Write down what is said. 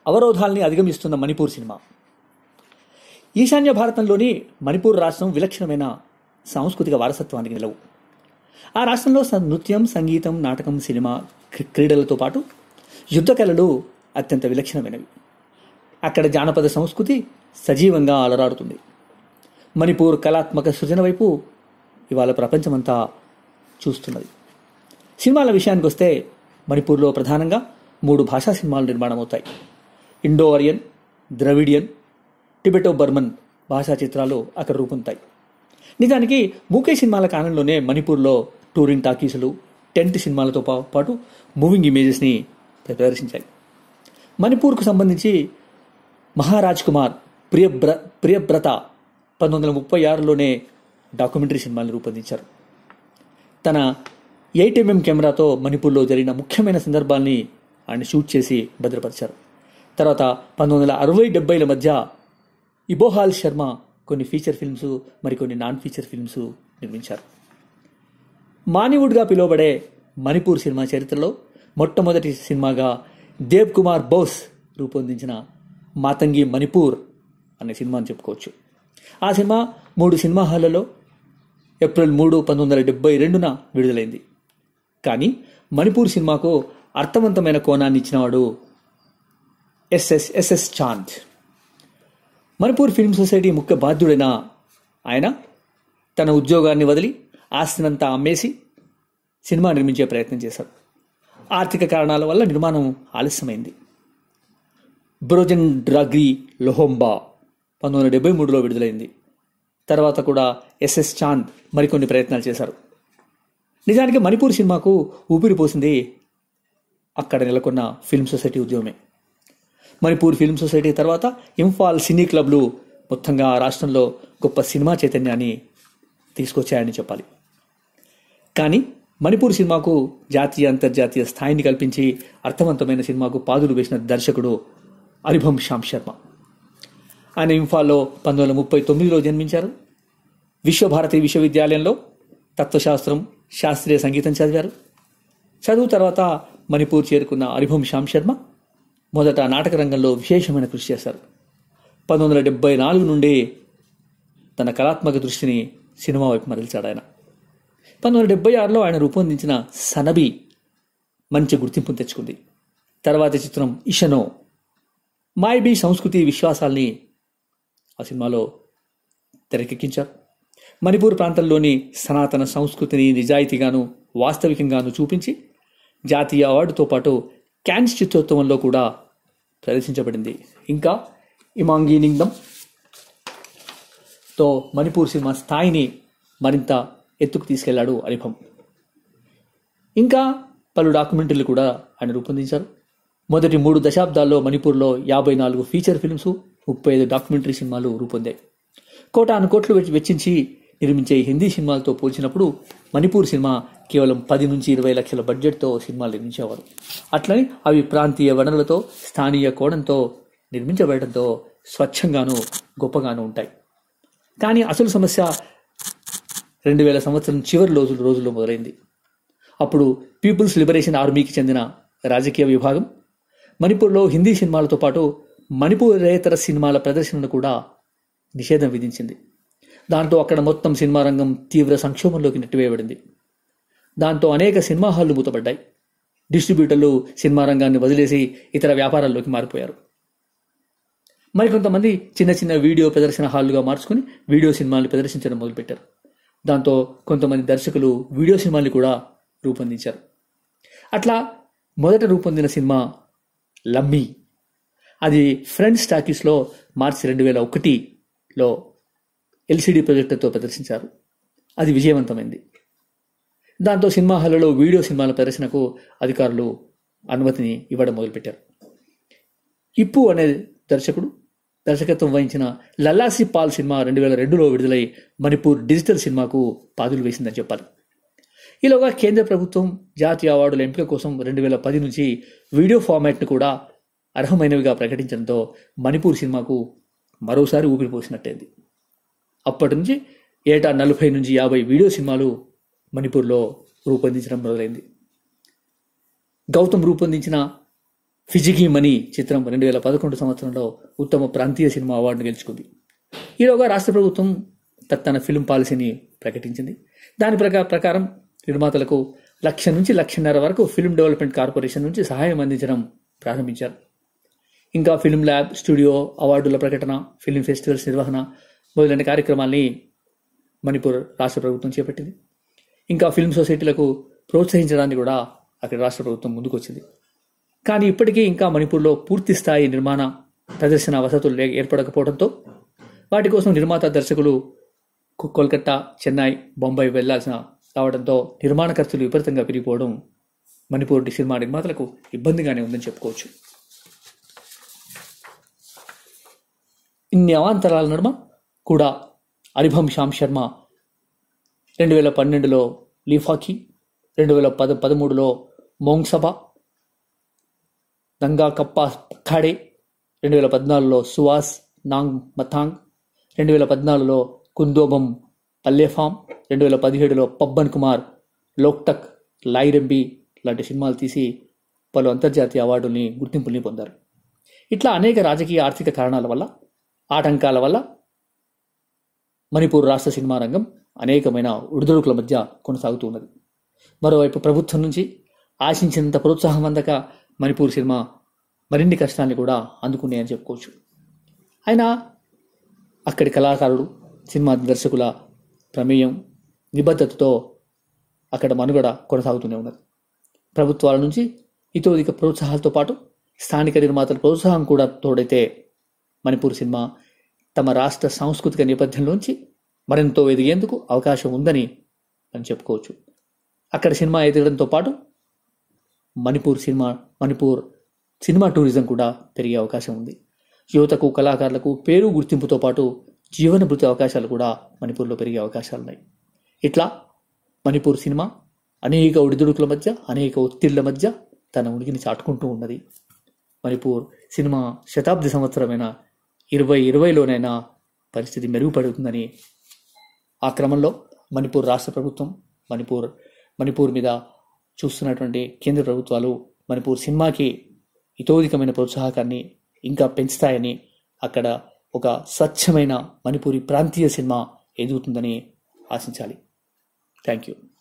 అవరోధాల్ని అధిగమిస్తున్న Manipur cinema ఈశాన్య భారతంలోని మణిపూర్ రాష్ట్రం విలక్షణమైన సాంస్కృతిక వారసత్వానికి నిలవు ఆ రాష్ట్రంలో స- నృత్యం సంగీతం నాటకం సినిమా క్రీ- క్రీడలతో పాటు యుద్ధ కళలు అత్యంత విలక్షణమైనవి అక్కడ జానపద సంస్కృతి సజీవంగా అలరాడుతుంది మణిపూర్ కళాత్మక సృజన వైపు ఇవాళ ప్రపంచమంతా చూస్తున్నది సినిమాల విషయానికి వస్తే మణిపూర్లో ప్రధానంగా మూడు భాషా సినిమాలు నిర్మాణమవుతాయి Indo Aryan Dravidian Tibeto Burman భాషా చిత్రాలు అక్కడ రూపొందుతాయి నిజానికి మూకే సినిమాల కాలంలోనే మణిపూర్లో టూరింగ్ టాకీసులు టెంట్ సినిమాలతో పా- పాటు మూవింగ్ ఇమేజెస్ని ప్రదర్శించాయి మణిపూర్కు సంబంధించి మహారాజ్ కుమార్ ప్రియబ్ర ప్రియబ్రత పంతొమ్మిది వందల ముప్పై ఆరులోనే డాక్యుమెంటరీ సినిమాలు రూపొందించారు తన ఎయిట్ ఎంఎం కెమెరాతో మణిపూర్లో జరిగిన ముఖ్యమైన సందర్భాల్ని ఆయన షూట్ చేసి భద్రపరిచారు తర్వాత పంతొమ్మిది వందల అరవై డెబ్బైల మధ్య ఇబోహాల్ శర్మ కొన్ని ఫీచర్ ఫిల్మ్స్ మరికొన్ని నాన్ ఫీచర్ ఫిల్మ్స్ నిర్మించారు మానివుడ్గా పిలువబడే మణిపూర్ సినిమా చరిత్రలో మొట్టమొదటి సినిమాగా దేవ్ కుమార్ బోస్ రూపొందించిన మాతంగి మణిపూర్ అనే సినిమా అని చెప్పుకోవచ్చు ఆ సినిమా మూడు సినిమా హాళ్లలో ఏప్రిల్ మూడు పంతొమ్మిది వందల డెబ్బై రెండున విడుదలైంది కానీ మణిపూర్ సినిమాకు అర్థవంతమైన కోణాన్ని ఇచ్చినవాడు SS SS Chand Manipur film society ముఖ్య బాధ్యుడైన ఆయన తన ఉద్యోగాన్ని వదిలి ఆస్తినంతా అమ్మేసి సినిమా నిర్మించే ప్రయత్నం చేశారు ఆర్థిక కారణాల వల్ల నిర్మాణం ఆలస్యమైంది బ్రోజన్ డ్రాగ్రీ లోహోంబా పంతొమ్మిది వందల డెబ్బై మూడులో విడుదలైంది తర్వాత కూడా ఎస్ఎస్ చాంద్ మరికొన్ని ప్రయత్నాలు చేశారు నిజానికి మణిపూర్ సినిమాకు ఊపిరి పోసింది అక్కడ నెలకొన్న ఫిల్మ్ సొసైటీ ఉద్యమమే మణిపూర్ ఫిల్మ్ సొసైటీ తర్వాత ఇంఫాల్ సినీ క్లబ్లు మొత్తంగా ఆ రాష్ట్రంలో గొప్ప సినిమా చైతన్యాన్ని తీసుకొచ్చాయని చెప్పాలి కానీ మణిపూర్ సినిమాకు జాతీయ అంతర్జాతీయ స్థాయిని కల్పించి అర్థవంతమైన సినిమాకు పాదులు వేసిన దర్శకుడు అరిభం శ్యామ్ శర్మ ఆయన ఇంఫాల్లో పంతొమ్మిది వందల ముప్పై తొమ్మిదిలో జన్మించారు విశ్వభారతి విశ్వవిద్యాలయంలో తత్వశాస్త్రం శాస్త్రీయ సంగీతం చదివారు చదువు తర్వాత మణిపూర్ చేరుకున్న అరిభం శ్యామ్ శర్మ మొదట నాటక రంగంలో విశేషమైన కృషి చేశారు పంతొమ్మిది వందల డెబ్బై నాలుగు నుండి తన కళాత్మక దృష్టిని సినిమా వైపు మరల్చాడు ఆయన పంతొమ్మిది వందల డెబ్బై ఆరులో ఆయన రూపొందించిన సనబి మంచి గుర్తింపు తెచ్చుకుంది తర్వాతి చిత్రం ఇషనో మాయిబీ సంస్కృతి విశ్వాసాల్ని ఆ సినిమాలో తెరకెక్కించారు మణిపూర్ ప్రాంతంలోని సనాతన సంస్కృతిని నిజాయితీగాను వాస్తవికంగాను చూపించి జాతీయ అవార్డుతో పాటు క్యాన్స్ చిత్రోత్సవంలో కూడా ప్రదర్శించబడింది ఇంకా ఇమాంగీనింగ్దం తో మణిపూర్ సినిమా స్థాయిని మరింత ఎత్తుకు తీసుకెళ్లాడు అరిభం ఇంకా పలు డాక్యుమెంటరీలు కూడా ఆయన రూపొందించారు మొదటి మూడు దశాబ్దాల్లో మణిపూర్లో యాభై నాలుగు ఫీచర్ ఫిల్మ్స్ ముప్పై ఐదు డాక్యుమెంటరీ సినిమాలు రూపొందాయి కోటాను కోట్లు వెచ్చి- వెచ్చించి నిర్మించే హిందీ సినిమాలతో పోల్చినప్పుడు మణిపూర్ సినిమా కేవలం పది నుంచి ఇరవై లక్షల బడ్జెట్తో సినిమాలు నిర్మించేవారు అట్లని అవి ప్రాంతీయ వనరులతో స్థానీయ కోణంతో నిర్మించబడటంతో స్వచ్ఛంగాను గొప్పగాను ఉంటాయి కానీ అసలు సమస్య రెండు వేల సంవత్సరం చివరి రోజులు రోజుల్లో మొదలైంది అప్పుడు పీపుల్స్ లిబరేషన్ ఆర్మీకి చెందిన రాజకీయ విభాగం మణిపూర్లో హిందీ సినిమాలతో పాటు మణిపూరేతర సినిమాల ప్రదర్శనను కూడా నిషేధం విధించింది దాంతో అక్కడ మొత్తం సినిమా రంగం తీవ్ర సంక్షోభంలోకి నెట్టివేయబడింది దాంతో అనేక సినిమా హాళ్లు మూతపడ్డాయి డిస్ట్రిబ్యూటర్లు సినిమా రంగాన్ని వదిలేసి ఇతర వ్యాపారాల్లోకి మారిపోయారు మరికొంతమంది చిన్న చిన్న వీడియో ప్రదర్శన హాల్లుగా మార్చుకుని వీడియో సినిమాలు ప్రదర్శించడం మొదలుపెట్టారు దాంతో కొంతమంది దర్శకులు వీడియో సినిమాల్ని కూడా రూపొందించారు అట్లా మొదట రూపొందిన సినిమా లమ్మీ అది ఫ్రెండ్స్ టాకీస్లో మార్చి రెండు వేల ఒకటిలో ఎల్సిడి ప్రొజెక్టర్తో ప్రదర్శించారు అది విజయవంతమైంది దాంతో సినిమా హాల్లో వీడియో సినిమాల ప్రదర్శనకు అధికారులు అనుమతిని ఇవ్వడం మొదలుపెట్టారు ఇప్పు అనే దర్శకుడు దర్శకత్వం వహించిన లల్లాసి పాల్ సినిమా రెండు వేల రెండులో విడుదలై మణిపూర్ డిజిటల్ సినిమాకు పాదులు వేసిందని చెప్పాలి ఈలోగా కేంద్ర ప్రభుత్వం జాతీయ అవార్డుల ఎంపిక కోసం రెండు వేల పది నుంచి వీడియో ఫార్మాట్ను కూడా అర్హమైనవిగా ప్రకటించడంతో మణిపూర్ సినిమాకు మరోసారి ఊపిరిపోసినట్టయింది అప్పటి నుంచి ఏటా నలభై నుంచి యాభై వీడియో సినిమాలు మణిపూర్లో రూపొందించడం మొదలైంది గౌతమ్ రూపొందించిన ఫిజికి మనీ చిత్రం రెండు వేల పదకొండు సంవత్సరంలో ఉత్తమ ప్రాంతీయ సినిమా అవార్డును గెలుచుకుంది ఈలోగా రాష్ట్ర ప్రభుత్వం త- తన ఫిల్మ్ పాలసీని ప్రకటించింది దాని ప్రకా ప్రకారం నిర్మాతలకు లక్ష నుంచి లక్షన్నర వరకు ఫిల్మ్ డెవలప్మెంట్ కార్పొరేషన్ నుంచి సహాయం అందించడం ప్రారంభించారు ఇంకా ఫిల్మ్ ల్యాబ్ స్టూడియో అవార్డుల ప్రకటన ఫిల్మ్ ఫెస్టివల్స్ నిర్వహణ మొదలైన కార్యక్రమాల్ని మణిపూర్ రాష్ట్ర ప్రభుత్వం చేపట్టింది ఇంకా ఫిల్మ్ సొసైటీలకు ప్రోత్సహించడానికి కూడా అక్కడ రాష్ట్ర ప్రభుత్వం ముందుకొచ్చింది కానీ ఇప్పటికీ ఇంకా మణిపూర్లో పూర్తి స్థాయి నిర్మాణ ప్రదర్శన వసతులు లే- ఏర్పడకపోవడంతో వాటి కోసం నిర్మాత దర్శకులు కొ- కోల్కతా చెన్నై బొంబాయి వెళ్లాల్సిన కావడంతో నిర్మాణ ఖర్చులు విపరీతంగా పెరిగిపోవడం మణిపూర్ సినిమా నిర్మాతలకు ఇబ్బందిగానే ఉందని చెప్పుకోవచ్చు ఇన్ని అవాంతరాల నడుమ కూడా అరిభం శ్యామ్ శర్మ రెండు వేల పన్నెండులో లీఫాకి రెండు వేల పద పదమూడులో మోంగ్సభ దంగా కప్పా ఖాడే రెండు వేల పద్నాలుగులో సువాస్ నాంగ్ మథాంగ్ రెండు వేల పద్నాలుగులో కుందోబం పల్లెఫామ్ రెండు వేల పదిహేడులో పబ్బన్ కుమార్ లోక్టక్ లాయిరెంబి లాంటి సినిమాలు తీసి పలు అంతర్జాతీయ అవార్డుల్ని గుర్తింపుల్ని పొందారు ఇట్లా అనేక రాజకీయ ఆర్థిక కారణాల వల్ల ఆటంకాల వల్ల మణిపూర్ రాష్ట్ర సినిమా రంగం అనేకమైన ఉడుదొడుకుల మధ్య కొనసాగుతూ ఉన్నది మరోవైపు ప్రభుత్వం నుంచి ఆశించినంత ప్రోత్సాహం అందక మణిపూర్ సినిమా మరిన్ని కష్టాన్ని కూడా అందుకున్నాయని చెప్పుకోవచ్చు అయినా అక్కడి కళాకారులు సినిమా దర్శకుల ప్రమేయం నిబద్ధతతో అక్కడ మనుగడ కొనసాగుతూనే ఉన్నది ప్రభుత్వాల నుంచి ఇతోధిక ప్రోత్సాహాలతో పాటు స్థానిక నిర్మాతల ప్రోత్సాహం కూడా తోడైతే మణిపూర్ సినిమా తమ రాష్ట్ర సాంస్కృతిక నేపథ్యంలోంచి మరెంతో ఎదిగేందుకు అవకాశం ఉందని మనం చెప్పుకోవచ్చు అక్కడ సినిమా ఎదగడంతో పాటు Manipur cinema Manipur cinema tourism కూడా పెరిగే అవకాశం ఉంది యువతకు కళాకారులకు పేరు గుర్తింపుతో పాటు జీవన భృతి అవకాశాలు కూడా మణిపూర్లో పెరిగే అవకాశాలు ఉన్నాయి ఇట్లా మణిపూర్ సినిమా అనేక ఒడిదుడుకుల మధ్య అనేక ఒత్తిళ్ల మధ్య తన ఉనికిని చాటుకుంటూ ఉన్నది మణిపూర్ సినిమా శతాబ్ది సంవత్సరమైన ఇరవై ఇరవైలోనైనా పరిస్థితి మెరుగుపడుతుందని ఆ క్రమంలో మణిపూర్ రాష్ట్ర ప్రభుత్వం మణిపూర్ మణిపూర్ మీద చూస్తున్నటువంటి కేంద్ర ప్రభుత్వాలు మణిపూర్ సినిమాకి ఇతోధికమైన ప్రోత్సాహకాన్ని ఇంకా పెంచుతాయని అక్కడ ఒక స్వచ్ఛమైన మణిపూరి ప్రాంతీయ సినిమా ఎదుగుతుందని ఆశించాలి థ్యాంక్ యూ